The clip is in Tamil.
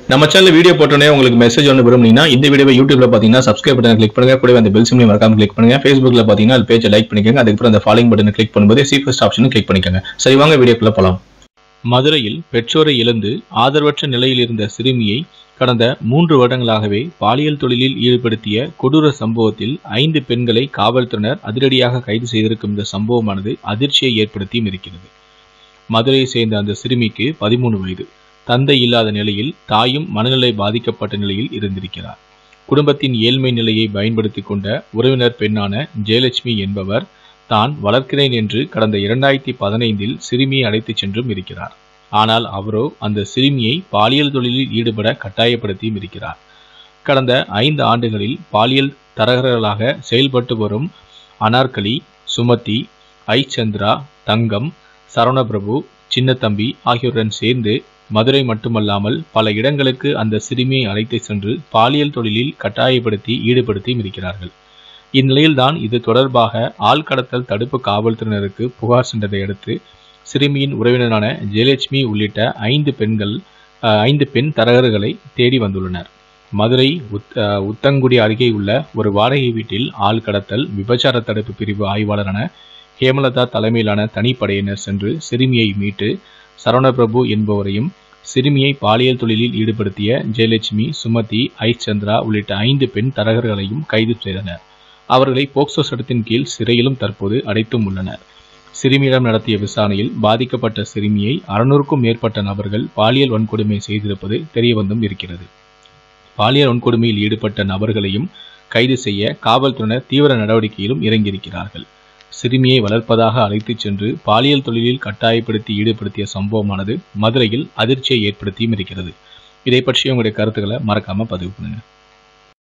நம்ம சேனல் வீடியோ போட்டோன்னே உங்களுக்கு மெசேஜ் ஒன்று விரும்புனீங்கன்னா இந்த வீடியோவை யூடியூப்ல பார்த்தீங்கன்னா சப்ஸ்கிரைப் பட்டன் கிளிக் பண்ணுங்க கூடவே அந்த பெல் சிம்லையும் மறக்காம கிளிக் பண்ணுங்க ஃபேஸ்புக்ல பார்த்தீங்கன்னா அது பேஜை லைக் பண்ணிக்கோங்க அதுக்கப்புறம் அந்த ஃபாலோயிங் பட்டனை கிளிக் பண்ணும்போது சி ஃபர்ஸ்ட் ஆப்ஷனும் கிளிக் பண்ணிக்கோங்க சரி வாங்க வீடியோக்குள்ள போலாம் மதுரையில் பெற்றோரை இழந்து ஆதரவற்ற நிலையில் இருந்த சிறுமியை கடந்த மூன்று வருடங்களாகவே பாலியல் தொழிலில் ஈடுபடுத்திய கொடூர சம்பவத்தில் ஐந்து பெண்களை காவல்துறையினர் அதிரடியாக கைது செய்திருக்கும் இந்த சம்பவமானது அதிர்ச்சியை ஏற்படுத்தியும் இருக்கிறது மதுரையை சேர்ந்த அந்த சிறுமிக்கு பதிமூணு வயது தந்தை இல்லாத நிலையில் தாயும் மனநிலை பாதிக்கப்பட்ட நிலையில் இருந்திருக்கிறார் குடும்பத்தின் ஏழ்மை நிலையை பயன்படுத்தி கொண்ட உறவினர் பெண்ணான ஜெயலட்சுமி என்பவர் தான் வளர்க்கிறேன் என்று கடந்த இரண்டாயிரத்தி பதினைந்தில் சிறுமியை அழைத்துச் சென்றும் இருக்கிறார் ஆனால் அவரோ அந்த சிறுமியை பாலியல் தொழிலில் ஈடுபட கட்டாயப்படுத்தியும் இருக்கிறார் கடந்த ஐந்து ஆண்டுகளில் பாலியல் தரகர்களாக செயல்பட்டு வரும் அனார்கலி சுமதி ஐ சந்திரா தங்கம் சரவணபிரபு சின்னத்தம்பி ஆகியோருடன் சேர்ந்து மதுரை மட்டுமல்லாமல் பல இடங்களுக்கு அந்த சிறுமியை அழைத்து சென்று பாலியல் தொழிலில் கட்டாயப்படுத்தி ஈடுபடுத்தியும் இருக்கிறார்கள் இந்நிலையில்தான் இது தொடர்பாக ஆள்கடத்தல் தடுப்பு காவல்துறையினருக்கு புகார் சென்றதை அடுத்து சிறுமியின் உறவினரான ஜெயலட்சுமி உள்ளிட்ட ஐந்து பெண்கள் அஹ், ஐந்து பெண் தரகர்களை தேடி வந்துள்ளனர் மதுரை உத் அஹ், உத்தங்குடி அருகே உள்ள ஒரு வாடகை வீட்டில் ஆள் கடத்தல் விபச்சார தடுப்பு பிரிவு ஆய்வாளரான ஹேமலதா தலைமையிலான தனிப்படையினர் சென்று சிறுமியை மீட்டு சரவணபிரபு என்பவரையும் சிறுமியை பாலியல் தொழிலில் ஈடுபடுத்திய ஜெயலட்சுமி சுமதி ஐ சந்திரா உள்ளிட்ட ஐந்து பெண் தரகர்களையும் கைது செய்தனர் அவர்களை போக்சோ சட்டத்தின் கீழ் சிறையிலும் தற்போது அடைத்தும் உள்ளனர் சிறுமியிடம் நடத்திய விசாரணையில் பாதிக்கப்பட்ட சிறுமியை அறுநூறுக்கும் மேற்பட்ட நபர்கள் பாலியல் வன்கொடுமை செய்திருப்பது தெரியவந்தும் இருக்கிறது பாலியல் வன்கொடுமையில் ஈடுபட்ட நபர்களையும் கைது செய்ய காவல்துறையினர் தீவிர நடவடிக்கையிலும் இறங்கியிருக்கிறார்கள் சிறுமியை வளர்ப்பதாக அழைத்துச் சென்று பாலியல் தொழிலில் கட்டாயப்படுத்தி ஈடுபடுத்திய சம்பவமானது மதுரையில் அதிர்ச்சியை ஏற்படுத்தியும் இருக்கிறது இதை பற்றி உங்களுடைய கருத்துக்களை மறக்காம பதிவு பண்ணுங்க